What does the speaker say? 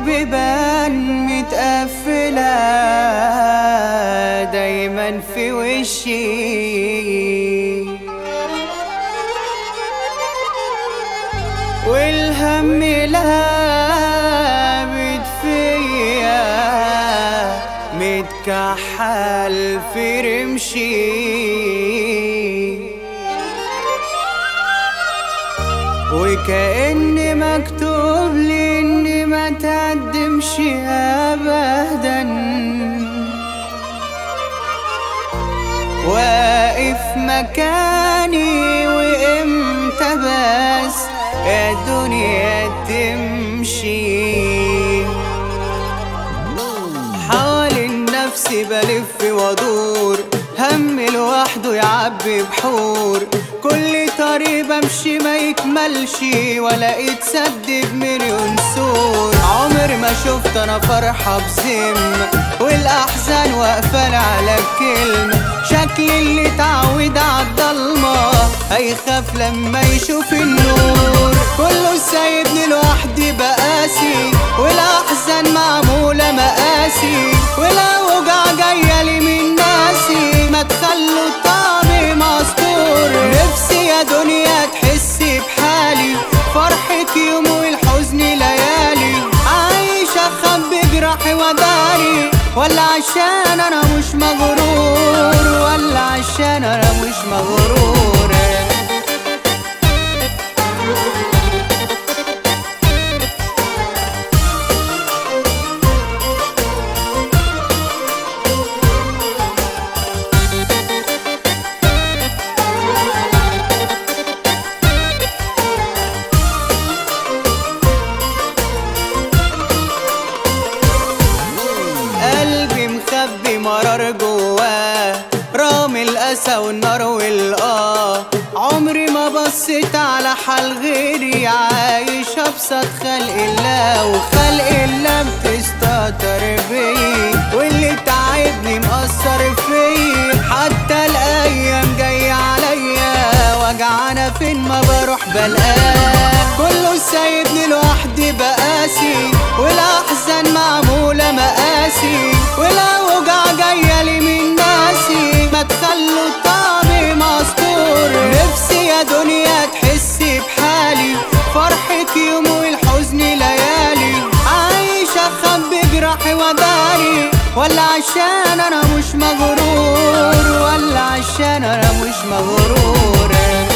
والبيبان متقفلة دايما في وشي والهم لابد فيا متكحل في رمشي وكأن مكتوب لي اني ما تقدمش ابدا واقف مكاني وامتى بس يا دنيا تمشي حوالين نفسي بلف وادور هم لوحده يعبي بحور كل طريق بمشي ما يكملش ولا يتسد بمليون سور عمر ما شفت انا فرحة بذم والاحزان واقفة على الكلمة شكل اللي اتعود عالضلمة هيخاف لما يشوف النور كله سايبني لوحدي بقاسي والاحزان معمولة مقاسي والاوجع جاية لي من ناسي ما تخلوا طعمي مستور نفسي يا دنيا تحسي بحالي فرحة يوم والحزن ليالي عايشة اخبي جراحي وداري ولا عشان انا مش مغرور ولا عشان انا مش مغرور قلبي مخبي مرار جواه رامي الأسى والنار والآه عمري ما بصيت على حال غيري عايش أبسط خلق الله وخلق الله بتستهتر بيا واللي تعبني مأثر فيا حتى الأيام جاية عليا وجعانة فين ما بروح بلقاه كله سايبني لوحدي بقاسي والأحزان معمولة مقاسي والأوجع جاية لي من ناسي ما تخلوا طعمي مستور نفسي يا دنيا تحسي بحالي فرحة يوم والحزن ليالي عايشة أخبي جراحي وداري ولا عشان أنا مش مغرور ولا عشان أنا مش مغرور